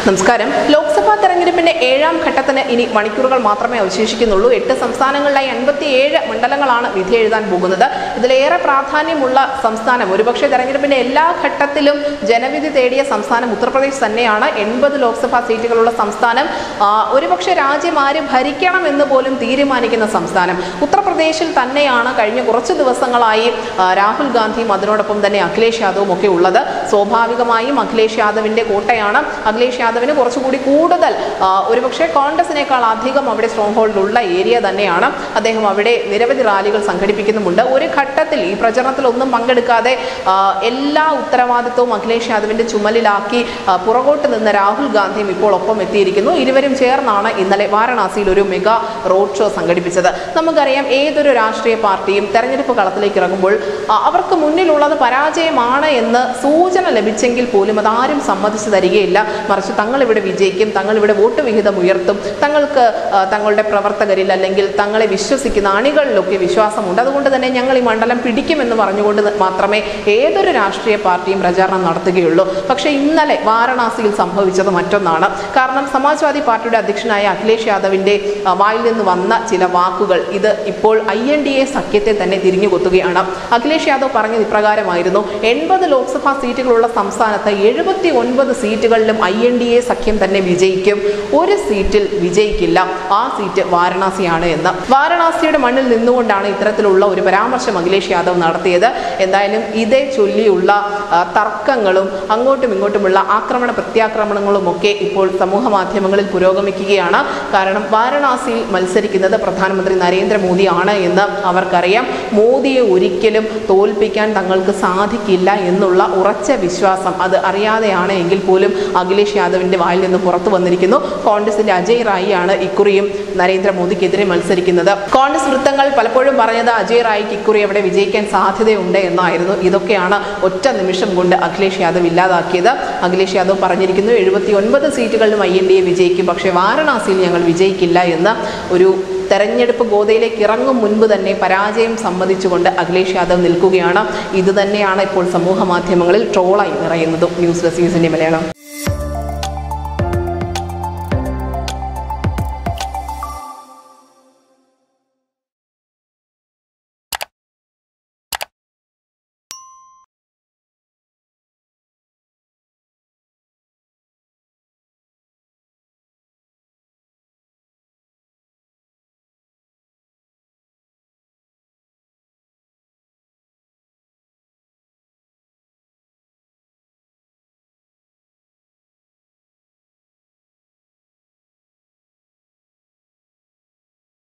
നമസ്കാരം ലോക്സഭാ തെരഞ്ഞെടുപ്പിന്റെ ഏഴാം ഘട്ടത്തിന് ഇനി മണിക്കൂറുകൾ മാത്രമേ അവശേഷിക്കുന്നുള്ളൂ എട്ട് സംസ്ഥാനങ്ങളിലായി അൻപത്തിയേഴ് മണ്ഡലങ്ങളാണ് വിധി എഴുതാൻ പോകുന്നത് ഇതിലേറെ പ്രാധാന്യമുള്ള സംസ്ഥാനം ഒരുപക്ഷെ തെരഞ്ഞെടുപ്പിന്റെ എല്ലാ ഘട്ടത്തിലും ജനവിധി തേടിയ സംസ്ഥാനം ഉത്തർപ്രദേശ് തന്നെയാണ് എൺപത് ലോക്സഭാ സീറ്റുകളുള്ള സംസ്ഥാനം ആ, ഒരുപക്ഷെ രാജ്യം ആര് ഭരിക്കണം എന്ന് പോലും തീരുമാനിക്കുന്ന സംസ്ഥാനം ഉത്തർപ്രദേശിൽ തന്നെയാണ് കഴിഞ്ഞ കുറച്ച് ദിവസങ്ങളായി ആ, രാഹുൽ ഗാന്ധിയും അതിനോടൊപ്പം തന്നെ അഖിലേഷ് യാദവും ഒക്കെ ഉള്ളത് സ്വാഭാവികമായും അഖിലേഷ് യാദവിന്റെ കോട്ടയാണ് അഖിലേഷ് യാദവിന് കുറച്ചുകൂടി കൂടുതൽ ആ, ഒരുപക്ഷെ കോൺഗ്രസിനേക്കാൾ അധികം അവിടെ സ്ട്രോങ് ഹോൾഡ് ഉള്ള ഏരിയ തന്നെയാണ് അദ്ദേഹം അവിടെ നിരവധി റാലികൾ സംഘടിപ്പിക്കുന്നുമുണ്ട് ഒരു ഘട്ടത്തിൽ ഈ പ്രചരണത്തിൽ ഒന്നും പങ്കെടുക്കാതെ ആ, എല്ലാ ഉത്തരവാദിത്വവും അഖിലേഷ് യാദവിന്റെ ചുമലിലാക്കി ആ, പുറകോട്ട് നിന്ന രാഹുൽ ഗാന്ധിയും ഇപ്പോൾ ഒപ്പം എത്തിയിരിക്കുന്നു ഇരുവരും ചേർന്നാണ് ഇന്നലെ വാരണാസിയിൽ ഒരു മെഗാ റോഡ് ഷോ സംഘടിപ്പിച്ചത് നമുക്കറിയാം ഏതൊരു രാഷ്ട്രീയ പാർട്ടിയും തെരഞ്ഞെടുപ്പ് കളത്തിലേക്ക് ഇറങ്ങുമ്പോൾ ആ, അവർക്ക് മുന്നിലുള്ളത് പരാജയമാണ് എന്ന് സൂചന ലഭിച്ചെങ്കിൽ പോലും അതാരും സമ്മതിച്ചു തരികയില്ല മറിച്ച് തങ്ങൾ ഇവിടെ വിജയിക്കും തങ്ങൾ ഇവിടെ വോട്ട് വിഹിതം ഉയർത്തും തങ്ങൾക്ക് ആ, തങ്ങളുടെ പ്രവർത്തകരിൽ അല്ലെങ്കിൽ തങ്ങളെ വിശ്വസിക്കുന്ന അണികളിലൊക്കെ വിശ്വാസമുണ്ട് അതുകൊണ്ട് തന്നെ ഞങ്ങൾ ഈ മണ്ഡലം പിടിക്കുമെന്ന് പറഞ്ഞുകൊണ്ട് മാത്രമേ ഏതൊരു രാഷ്ട്രീയ പാർട്ടിയും പ്രചാരണം നടത്തുകയുള്ളൂ പക്ഷേ ഇന്നലെ വാരണാസിയിൽ സംഭവിച്ചത് മറ്റൊന്നാണ് കാരണം സമാജ്വാദി പാർട്ടിയുടെ അധ്യക്ഷനായ അഖിലേഷ് യാദവിന്റെ ആ, വായിൽ നിന്ന് വന്ന ചില വാക്കുകൾ ഇത് ഇപ്പോൾ ഐ എൻ ഡി എ സഖ്യത്തെ തന്നെ തിരിഞ്ഞുകൊത്തുകയാണ് അഖിലേഷ് യാദവ് പറഞ്ഞത് ഇപ്രകാരമായിരുന്നു എൺപത് ലോക്സഭാ സീറ്റുകളുള്ള സംസ്ഥാനത്ത് എഴുപത്തി ഒൻപത് സീറ്റുകളിലും ഐ എൻ ഡി എ സഖ്യം തന്നെ വിജയിക്കും ഒരു സീറ്റിൽ വിജയിക്കില്ല ആ സീറ്റ് വാരണാസിയാണ് എന്ന് വാരണാസിയുടെ മണ്ണിൽ നിന്നുകൊണ്ടാണ് ഇത്തരത്തിലുള്ള ഒരു പരാമർശം അഖിലേഷ് യാദവ് നടത്തിയത് എന്തായാലും ഇതേ ചൊല്ലിയുള്ള ആ, തർക്കങ്ങളും അങ്ങോട്ടും ഇങ്ങോട്ടുമുള്ള ആക്രമണ പ്രത്യാക്രമണങ്ങളും ഒക്കെ ഇപ്പോൾ സമൂഹ മാധ്യമങ്ങളിൽ പുരോഗമിക്കുകയാണ് കാരണം വാരണാസിയിൽ മത്സരിക്കുന്നത് പ്രധാനമന്ത്രി നരേന്ദ്രമോദിയാണ് എന്ന് അവർക്കറിയാം മോദിയെ ഒരിക്കലും തോൽപ്പിക്കാൻ തങ്ങൾക്ക് സാധിക്കില്ല എന്നുള്ള ഉറച്ച വിശ്വാസം അത് അറിയാതെയാണ് എങ്കിൽ പോലും അഖിലേഷ് യാദവിന്റെ വായിൽ നിന്ന് പുറത്തു വന്നിരിക്കുന്നു കോൺഗ്രസിന്റെ അജയ് റായിയാണ് ഇക്കുറിയും നരേന്ദ്രമോദിക്കെതിരെ മത്സരിക്കുന്നത് കോൺഗ്രസ് വൃത്തങ്ങൾ പലപ്പോഴും പറഞ്ഞത് അജയ് റായിക്ക് ഇക്കുറി അവിടെ വിജയിക്കാൻ സാധ്യതയുണ്ട് എന്നായിരുന്നു ഇതൊക്കെയാണ് ഒറ്റ നിമിഷം കൊണ്ട് അഖിലേഷ് യാദവ് ഇല്ലാതാക്കിയത് അഖിലേഷ് യാദവ് പറഞ്ഞിരിക്കുന്നു എഴുപത്തി ഒൻപത് സീറ്റുകളിലും ഐ എൻ ഡി എ വിജയിക്കും പക്ഷേ വാരണാസിയിൽ ഞങ്ങൾ വിജയിക്കില്ല എന്ന് ഒരു തെരഞ്ഞെടുപ്പ് ഗോതയിലേക്ക് ഇറങ്ങും മുൻപ് തന്നെ പരാജയം സമ്മതിച്ചുകൊണ്ട് അഖിലേഷ് യാദവ് നിൽക്കുകയാണ് ഇത് തന്നെയാണ് ഇപ്പോൾ സമൂഹ മാധ്യമങ്ങളിൽ ട്രോളായി നിറയുന്നതും ന്യൂസ് ഡെസ്ക് ന്യൂസിന്റെ മലയാളം